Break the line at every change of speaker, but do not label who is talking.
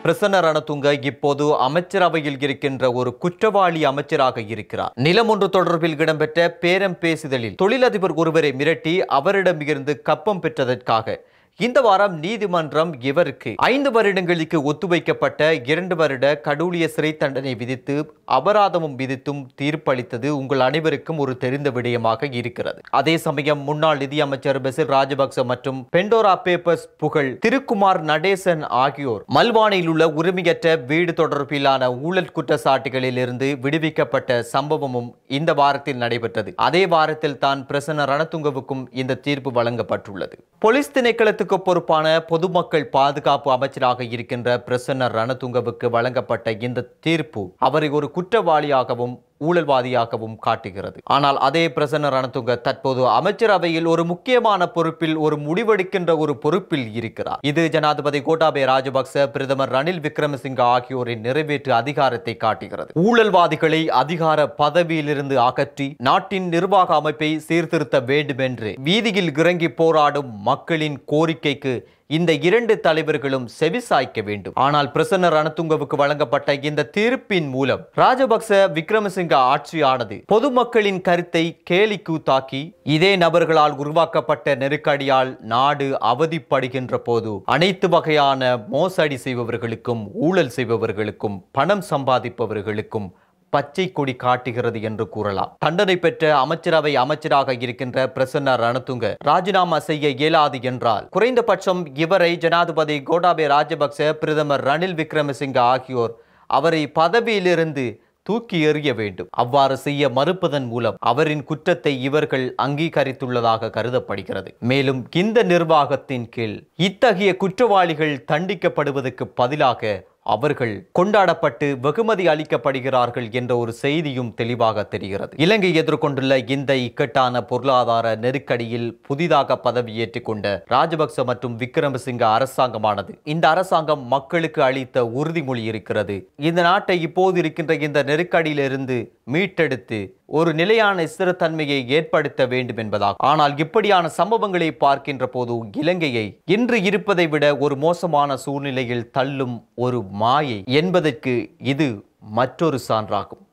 பிரசன்ன ரணதுங்க இப்போது அமைச்சரவையில் இருக்கின்ற ஒரு குற்றவாளி அமைச்சராக இருக்கிறார் நிலம் ஒன்று தொடர்பில் இடம்பெற்ற பேரம் பேசுதலில் தொழிலதிபர் ஒருவரை மிரட்டி அவரிடமிருந்து கப்பம் பெற்றதற்காக இந்த வாரம் நீதிமன்றம் இவருக்கு ஐந்து வருடங்களுக்கு ஒத்துவைக்கப்பட்ட இரண்டு வருட கடூழிய சிறை தண்டனை விதித்து அபராதமும் விதித்தும் தீர்ப்பளித்தது உங்கள் அனைவருக்கும் ஒரு தெரிந்த விடயமாக இருக்கிறது அதே சமயம் முன்னாள் நிதியமைச்சர் பெசில் ராஜபக்ச மற்றும் பெண்டோரா பேப்பர்ஸ் புகழ் திருக்குமார் நடேசன் ஆகியோர் மல்வானில் உள்ள உரிமையற்ற வீடு தொடர்பிலான ஊழல் குற்றச்சாட்டுகளில் இருந்து விடுவிக்கப்பட்ட சம்பவமும் இந்த வாரத்தில் நடைபெற்றது அதே வாரத்தில் தான் பிரசன்ன ரணதுங்கவுக்கும் இந்த தீர்ப்பு வழங்கப்பட்டுள்ளது போலீஸ் திணைக்களத்துக்கு பொறுப்பான பொதுமக்கள் பாதுகாப்பு அமைச்சராக இருக்கின்ற பிரசன்ன ரணதுங்கவுக்கு வழங்கப்பட்ட இந்த தீர்ப்பு அவரை ஒரு குற்றவாளியாகவும் ஊழல்வாதியாகவும் காட்டுகிறது ஆனால் அதே பிரசன்ன ரணதுங்க தற்போது அமைச்சரவையில் ஒரு முக்கியமான பொறுப்பில் ஒரு முடிவெடுக்கின்ற ஒரு பொறுப்பில் இருக்கிறார் இது ஜனாதிபதி கோட்டாபய ராஜபக்ச பிரதமர் ரணில் விக்ரமசிங்க ஆகியோரின் நிறைவேற்று அதிகாரத்தை காட்டுகிறது ஊழல்வாதிகளை அதிகார பதவியிலிருந்து அகற்றி நாட்டின் நிர்வாக அமைப்பை சீர்திருத்த வேண்டும் என்று வீதியில் இறங்கி போராடும் மக்களின் கோரிக்கைக்கு இந்த இரண்டு தலைவர்களும் செவிசாய்க்க வேண்டும் ஆனால் பிரசன்ன ரணதுங்கவுக்கு வழங்கப்பட்ட இந்த தீர்ப்பின் மூலம் ராஜபக்ச விக்ரமசிங்க ஆட்சியானது பொதுமக்களின் கருத்தை கேலி கூத்தாக்கி இதே நபர்களால் உருவாக்கப்பட்ட நெருக்கடியால் நாடு அவதிப்படுகின்ற போது அனைத்து வகையான மோசடி செய்பவர்களுக்கும் ஊழல் செய்பவர்களுக்கும் பணம் சம்பாதிப்பவர்களுக்கும் பச்சை கொடி காட்டுகிறது என்று கூறலாம் தண்டனை பெற்ற அமைச்சரவை அமைச்சராக இருக்கின்ற பிரசன்ன ரணதுங்க ராஜினாமா செய்ய இயலாது என்றால் குறைந்தபட்சம் இவரை ஜனாதிபதி கோட்டாபய ராஜபக்ச பிரதமர் ரணில் விக்ரமசிங்க ஆகியோர் அவரை பதவியிலிருந்து தூக்கி எறிய வேண்டும் அவ்வாறு செய்ய மறுப்பதன் மூலம் அவரின் குற்றத்தை இவர்கள் அங்கீகரித்துள்ளதாக கருதப்படுகிறது மேலும் இந்த நிர்வாகத்தின் கீழ் இத்தகைய குற்றவாளிகள் தண்டிக்கப்படுவதற்கு பதிலாக அவர்கள் கொண்டாடப்பட்டு வெகுமதி அளிக்கப்படுகிறார்கள் என்ற ஒரு செய்தியும் தெளிவாக தெரிகிறது இலங்கை எதிர்கொண்டுள்ள இந்த இக்கட்டான பொருளாதார நெருக்கடியில் புதிதாக பதவியேற்றுக் கொண்ட ராஜபக்ச மற்றும் விக்ரமசிங்க அரசாங்கமானது இந்த அரசாங்கம் மக்களுக்கு அளித்த உறுதிமொழி இருக்கிறது இந்த நாட்டை இப்போது இருக்கின்ற இந்த நெருக்கடியிலிருந்து மீட்டெடுத்து ஒரு நிலையான ஸ்திரத்தன்மையை ஏற்படுத்த வேண்டும் என்பதாகும் ஆனால் இப்படியான சம்பவங்களை பார்க்கின்ற போது இலங்கையை இன்று இருப்பதை விட ஒரு மோசமான சூழ்நிலையில் தள்ளும் ஒரு மாயை என்பதற்கு இது மற்றொரு சான்றாகும்